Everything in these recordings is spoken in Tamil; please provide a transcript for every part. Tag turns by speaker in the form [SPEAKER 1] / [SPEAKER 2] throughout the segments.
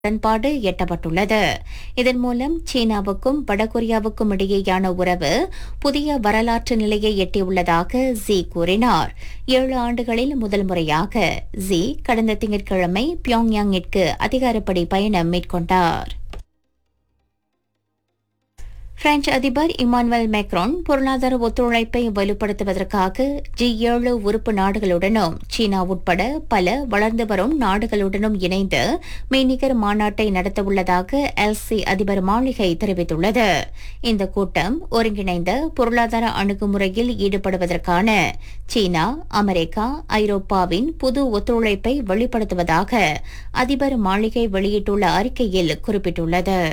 [SPEAKER 1] உடன்பாடு எட்டப்பட்டுள்ளது இதன் மூலம் சீனாவுக்கும் வடகொரியாவுக்கும் இடையேயான உறவு புதிய வரலாற்று நிலையை எட்டியுள்ளதாக ஜி கூறினார் ஏழு ஆண்டுகளில் முதல் முறையாக ஜி கடந்த திங்கட்கிழமை பியோங்யாங்கிற்கு அதிகாரப்படி பயணம் மேற்கொண்டார் பிரெஞ்சு அதிபர் இமானுவேல் மேக்ரான் பொருளாதார ஒத்துழைப்பை வலுப்படுத்துவதற்காக ஜி ஏழு உறுப்பு நாடுகளுடனும் சீனா உட்பட பல வளர்ந்து வரும் நாடுகளுடனும் இணைந்து மெய்நிகர் மாநாட்டை நடத்தவுள்ளதாக எல்சி அதிபர் மாளிகை தெரிவித்துள்ளது இந்த கூட்டம் ஒருங்கிணைந்த பொருளாதார அணுகுமுறையில் ஈடுபடுவதற்கான சீனா அமெரிக்கா ஐரோப்பாவின் புது ஒத்துழைப்பை வெளிப்படுத்துவதாக அதிபர் மாளிகை வெளியிட்டுள்ள அறிக்கையில் குறிப்பிட்டுள்ளது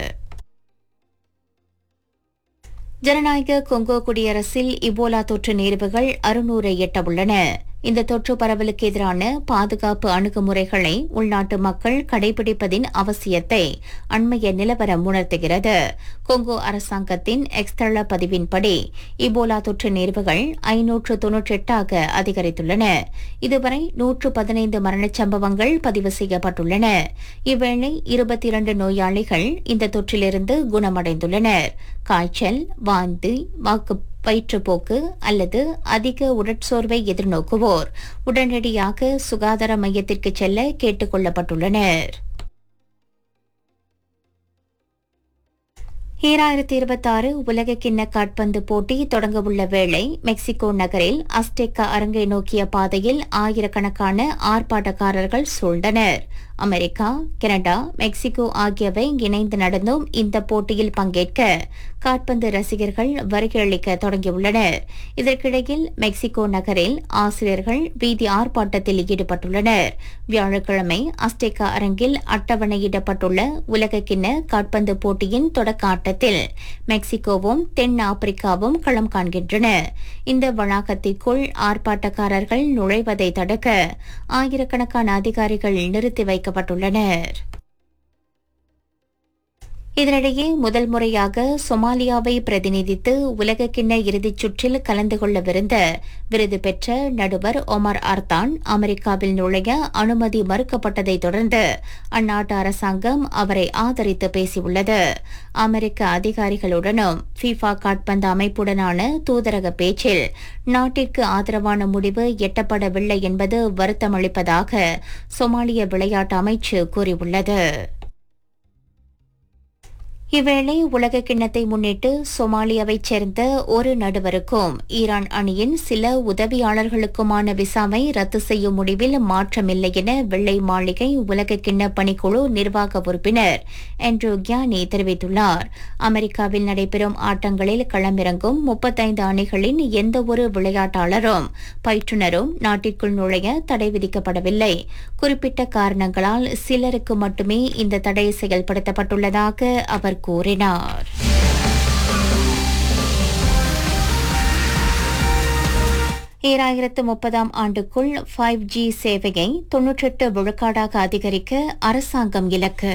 [SPEAKER 1] ஜனநாயக கொங்கோ குடியரசில் இபோலா தொற்று நேர்வுகள் அறுநூறை எட்டவுள்ளன இந்த தொற்று பரவலுக்கு எதிரான பாதுகாப்பு அணுகுமுறைகளை உள்நாட்டு மக்கள் கடைபிடிப்பதின் அவசியத்தை அண்மைய நிலவரம் உணர்த்துகிறது கொங்கோ அரசாங்கத்தின் எக்ஸ்தள பதிவின்படி இபோலா தொற்று நேர்வுகள் ஐநூற்று தொன்னூற்றி எட்டாக அதிகரித்துள்ளன இதுவரை நூற்று பதினைந்து மரணச் சம்பவங்கள் பதிவு செய்யப்பட்டுள்ளன இவ்வேளை இருபத்தி இரண்டு நோயாளிகள் இந்த தொற்றிலிருந்து குணமடைந்துள்ளனர் காய்ச்சல் வாந்தி வாக்கு வயிற்றுப்போக்கு அல்லது அதிக உடற்சோர்வை எதிர்நோக்குவோர் உடனடியாக சுகாதார மையத்திற்கு செல்ல கேட்டுக் கொள்ளப்பட்டுள்ளனர் ஈராயிரத்தி இருபத்தாறு உலக கிண்ண காட்பந்து போட்டி தொடங்கவுள்ள வேளை மெக்சிகோ நகரில் அஸ்டெக்கா அரங்கை நோக்கிய பாதையில் ஆயிரக்கணக்கான ஆர்ப்பாட்டக்காரர்கள் சூழ்ந்தனர் அமெரிக்கா கனடா மெக்சிகோ ஆகியவை இணைந்து நடந்தும் இந்த போட்டியில் பங்கேற்க காட்பந்து ரசிகர்கள் வருகை அளிக்க தொடங்கியுள்ளனர் இதற்கிடையில் மெக்சிகோ நகரில் ஆசிரியர்கள் வீதி ஆர்ப்பாட்டத்தில் ஈடுபட்டுள்ளனர் வியாழக்கிழமை அஸ்டேக்கா அரங்கில் அட்டவணையிடப்பட்டுள்ள உலக கிண்ண காட்பந்து போட்டியின் தொடக்க ஆட்டத்தில் மெக்சிகோவும் தென் ஆப்பிரிக்காவும் களம் காண்கின்றன இந்த வளாகத்திற்குள் ஆர்ப்பாட்டக்காரர்கள் நுழைவதை தடுக்க ஆயிரக்கணக்கான அதிகாரிகள் நிறுத்தி வைக்கப்பட்டுள்ளனர் இதனிடையே முதல் முறையாக சொமாலியாவை பிரதிநிதித்து உலகக்கிண்ண இறுதிச் சுற்றில் கலந்து கொள்ளவிருந்த விருது பெற்ற நடுவர் ஒமர் அர்தான் அமெரிக்காவில் நுழைய அனுமதி மறுக்கப்பட்டதை தொடர்ந்து அந்நாட்டு அரசாங்கம் அவரை ஆதரித்து பேசியுள்ளது அமெரிக்க அதிகாரிகளுடனும் ஃபிஃபா காட்பந்து அமைப்புடனான தூதரக பேச்சில் நாட்டிற்கு ஆதரவான முடிவு எட்டப்படவில்லை என்பது வருத்தமளிப்பதாக சொமாலிய விளையாட்டு அமைச்சு கூறியுள்ளது இவ்வேளை உலக கிண்ணத்தை முன்னிட்டு சொமாலியாவைச் சேர்ந்த ஒரு நடுவருக்கும் ஈரான் அணியின் சில உதவியாளர்களுக்குமான விசாவை ரத்து செய்யும் முடிவில் மாற்றமில்லை என வெள்ளை மாளிகை உலக கிண்ண பணிக்குழு நிர்வாக உறுப்பினர் ஆண்ட்ரூ கியானி தெரிவித்துள்ளார் அமெரிக்காவில் நடைபெறும் ஆட்டங்களில் களமிறங்கும் முப்பத்தைந்து அணிகளின் எந்தவொரு விளையாட்டாளரும் பயிற்றுனரும் நாட்டிற்குள் நுழைய தடை விதிக்கப்படவில்லை குறிப்பிட்ட காரணங்களால் சிலருக்கு மட்டுமே இந்த தடை செயல்படுத்தப்பட்டுள்ளதாக அவர் கூறினார் ஈராயிரத்து முப்பதாம் ஆண்டுக்குள் ஃபைவ் ஜி சேவையை தொன்னூற்றெட்டு விழுக்காடாக அதிகரிக்க அரசாங்கம் இலக்கு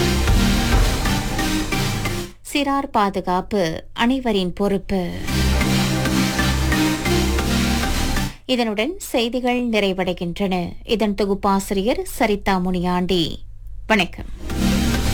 [SPEAKER 1] சிறார் பாதுகாப்பு அனைவரின் பொறுப்பு இதனுடன் செய்திகள் நிறைவடைகின்றன இதன் தொகுப்பாசிரியர் சரிதா முனியாண்டி வணக்கம்